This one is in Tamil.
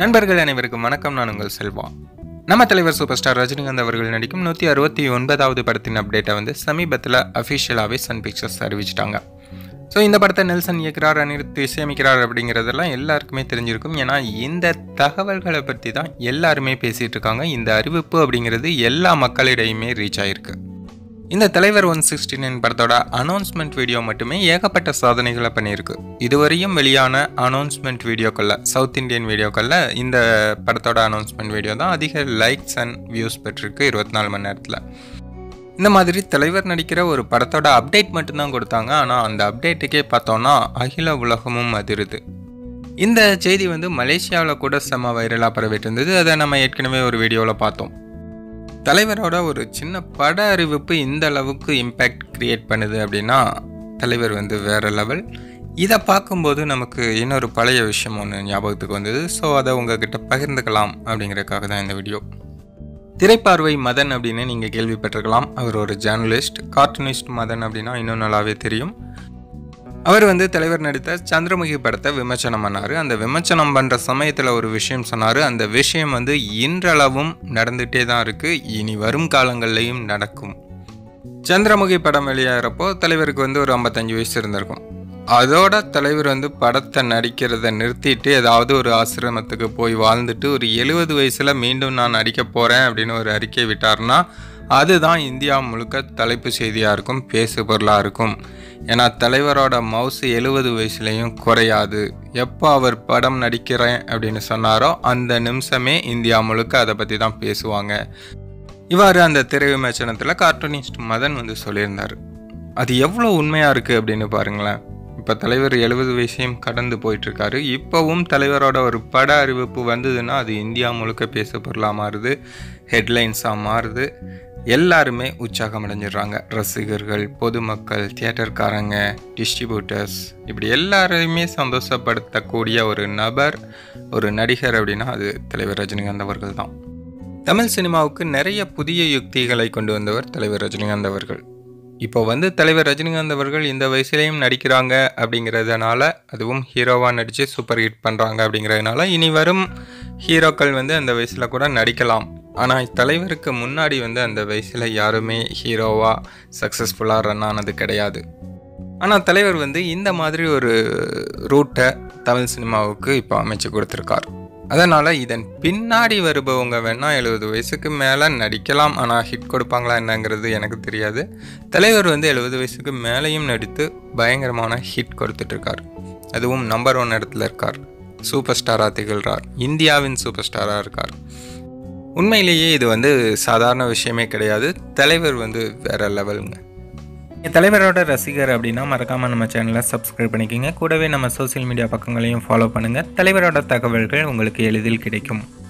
நண்பர்கள் அனைவருக்கும் வணக்கம் நான் உங்கள் செல்வா நம்ம தலைவர் சூப்பர் ஸ்டார் ரஜினிகாந்த் அவர்கள் நடிக்கும் நூற்றி அறுபத்தி ஒன்பதாவது படத்தின் அப்டேட்டை வந்து சமீபத்தில் அஃபிஷியலாகவே சன் பிக்சர்ஸ் அறிவிச்சிட்டாங்க ஸோ இந்த படத்தை நெல்சன் இயக்குறார் அனிருத் இசையமைக்கிறார் அப்படிங்கிறதெல்லாம் எல்லாருக்குமே தெரிஞ்சிருக்கும் ஏன்னா இந்த தகவல்களை பற்றி தான் எல்லாருமே பேசிகிட்டு இருக்காங்க இந்த அறிவிப்பு அப்படிங்கிறது எல்லா மக்களிடையுமே ரீச் ஆயிருக்கு இந்த தலைவர் ஒன் சிக்ஸ்டி நைன் படத்தோட அனௌன்ஸ்மெண்ட் வீடியோ மட்டுமே ஏகப்பட்ட சாதனைகளை பண்ணியிருக்கு இதுவரையும் வெளியான அனௌன்ஸ்மெண்ட் வீடியோக்களில் சவுத் இந்தியன் வீடியோக்களில் இந்த படத்தோட அனௌன்ஸ்மெண்ட் வீடியோ தான் அதிக லைக்ஸ் அண்ட் வியூஸ் பெற்றிருக்கு இருபத்தி நாலு மணி நேரத்தில் இந்த மாதிரி தலைவர் நடிக்கிற ஒரு படத்தோட அப்டேட் மட்டும்தான் கொடுத்தாங்க ஆனால் அந்த அப்டேட்டுக்கே பார்த்தோன்னா அகில உலகமும் அதிருது இந்த செய்தி வந்து மலேசியாவில் கூட செம்ம வைரலாக பரவிட்டு இருந்தது அதை நம்ம ஏற்கனவே ஒரு வீடியோவில் பார்த்தோம் தலைவரோட ஒரு சின்ன பட அறிவிப்பு இந்த அளவுக்கு இம்பேக்ட் கிரியேட் பண்ணுது அப்படின்னா தலைவர் வந்து வேற லெவல் இதை பார்க்கும்போது நமக்கு இன்னொரு பழைய விஷயம் ஒன்று ஞாபகத்துக்கு வந்தது ஸோ அதை உங்ககிட்ட பகிர்ந்துக்கலாம் அப்படிங்கிறதுக்காக தான் இந்த வீடியோ திரைப்பார்வை மதன் அப்படின்னு நீங்கள் கேள்விப்பட்டிருக்கலாம் அவர் ஒரு ஜேர்னலிஸ்ட் கார்ட்டூனிஸ்ட் மதன் அப்படின்னா இன்னும் நல்லாவே தெரியும் அவர் வந்து தலைவர் நடித்த சந்திரமுகி படத்தை விமர்சனம் பண்ணார் அந்த விமர்சனம் பண்ணுற சமயத்தில் ஒரு விஷயம் சொன்னார் அந்த விஷயம் வந்து இன்றளவும் நடந்துகிட்டே தான் இருக்குது இனி வரும் காலங்கள்லையும் நடக்கும் சந்திரமுகி படம் வெளியாகிறப்போ தலைவருக்கு வந்து ஒரு ஐம்பத்தஞ்சு வயசு இருந்திருக்கும் அதோட தலைவர் வந்து படத்தை நடிக்கிறத நிறுத்திட்டு ஏதாவது ஒரு ஆசிரமத்துக்கு போய் வாழ்ந்துட்டு ஒரு எழுபது வயசில் மீண்டும் நான் நடிக்க போகிறேன் அப்படின்னு ஒரு அறிக்கை விட்டார்னா அதுதான் இந்தியா முழுக்க தலைப்பு செய்தியாக இருக்கும் பேசு பொருளாக இருக்கும் ஏன்னா தலைவரோட மவுஸ் எழுபது வயசுலேயும் குறையாது எப்போ அவர் படம் நடிக்கிறேன் அப்படின்னு சொன்னாரோ அந்த நிமிஷமே இந்தியா முழுக்க அதை பற்றி தான் பேசுவாங்க இவ்வாறு அந்த திரை விமர்சனத்தில் கார்ட்டூனிஸ்ட் மதன் வந்து சொல்லியிருந்தார் அது எவ்வளோ உண்மையாக இருக்குது அப்படின்னு பாருங்களேன் இப்போ தலைவர் எழுபது வயசையும் கடந்து போயிட்டுருக்காரு இப்போவும் தலைவரோட ஒரு பட அறிவிப்பு வந்ததுன்னா அது இந்தியா முழுக்க பேச பொருளாக மாறுது ஹெட்லைன்ஸாக மாறுது எல்லாருமே உற்சாகம் அடைஞ்சிடுறாங்க ரசிகர்கள் பொதுமக்கள் தியேட்டர்காரங்க டிஸ்ட்ரிபியூட்டர்ஸ் இப்படி எல்லாரையுமே சந்தோஷப்படுத்தக்கூடிய ஒரு நபர் ஒரு நடிகர் அப்படின்னா அது தலைவர் ரஜினிகாந்த் அவர்கள் தான் தமிழ் சினிமாவுக்கு நிறைய புதிய யுக்திகளை கொண்டு வந்தவர் தலைவர் ரஜினிகாந்த் அவர்கள் இப்போ வந்து தலைவர் ரஜினிகாந்த் அவர்கள் இந்த வயசுலேயும் நடிக்கிறாங்க அப்படிங்கிறதுனால அதுவும் ஹீரோவாக நடித்து சூப்பர் ஹிட் பண்ணுறாங்க அப்படிங்கிறதுனால இனி வரும் ஹீரோக்கள் வந்து அந்த வயசில் கூட நடிக்கலாம் ஆனால் தலைவருக்கு முன்னாடி வந்து அந்த வயசில் யாருமே ஹீரோவாக சக்ஸஸ்ஃபுல்லாக ரன் ஆனது கிடையாது ஆனால் தலைவர் வந்து இந்த மாதிரி ஒரு ரூட்டை தமிழ் சினிமாவுக்கு இப்போ அமைச்சு கொடுத்துருக்கார் அதனால் இதன் பின்னாடி வருபவங்க வேணால் எழுபது வயசுக்கு மேலே நடிக்கலாம் ஆனால் ஹிட் கொடுப்பாங்களா என்னங்கிறது எனக்கு தெரியாது தலைவர் வந்து எழுபது வயசுக்கு மேலேயும் நடித்து பயங்கரமான ஹிட் கொடுத்துட்ருக்கார் அதுவும் நம்பர் ஒன் இடத்துல இருக்கார் சூப்பர் ஸ்டாராக திகழ்கிறார் இந்தியாவின் சூப்பர் ஸ்டாராக இருக்கார் உண்மையிலேயே இது வந்து சாதாரண விஷயமே கிடையாது தலைவர் வந்து வேற லெவலுங்க தலைவரோட ரசிகர் அப்படின்னா மறக்காமல் நம்ம சேனலை சப்ஸ்கிரைப் பண்ணிக்கோங்க கூடவே நம்ம சோசியல் மீடியா பக்கங்களையும் ஃபாலோ பண்ணுங்கள் தலைவரோட தகவல்கள் உங்களுக்கு எளிதில் கிடைக்கும்